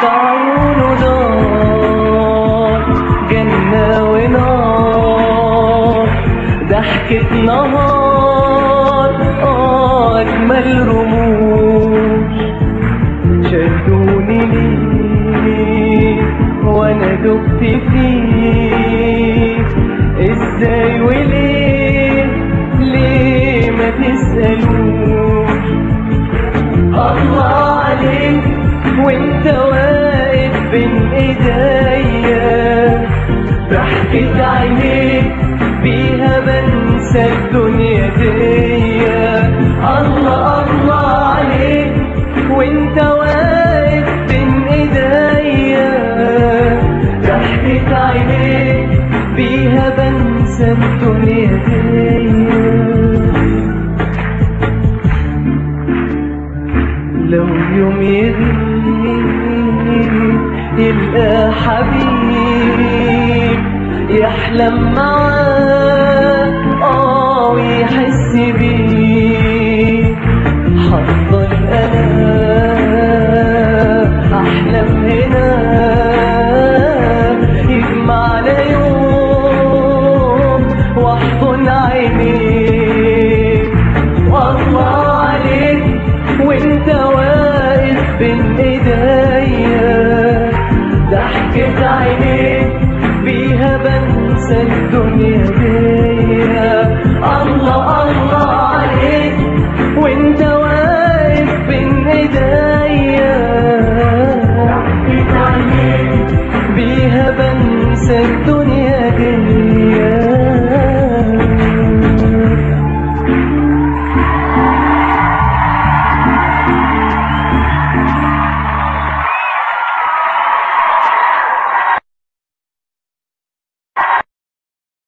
في عيونه نار جنة ونار ضحكة نهار آه أجمل رموش شدوني ليه وانا دبت فيه ازاي وليه ليه ما تسألوش الله عليك وانت واقف بين ايديا ضحكة عينيك بيها بنسى الدنيا دي الله الله عليك وانت واقف بين ايديا ضحكة عينيك بيها بنسى الدنيا دي لو يوم يغيب يلقى حبيب يحلم معاه اه ويحس بيه حفضل انا احلم هنا يجمعنا يوم واحضن عينيك والله عليك وانت واقف بين ايديا ضحكة عينيك بيها بنسى الدنيا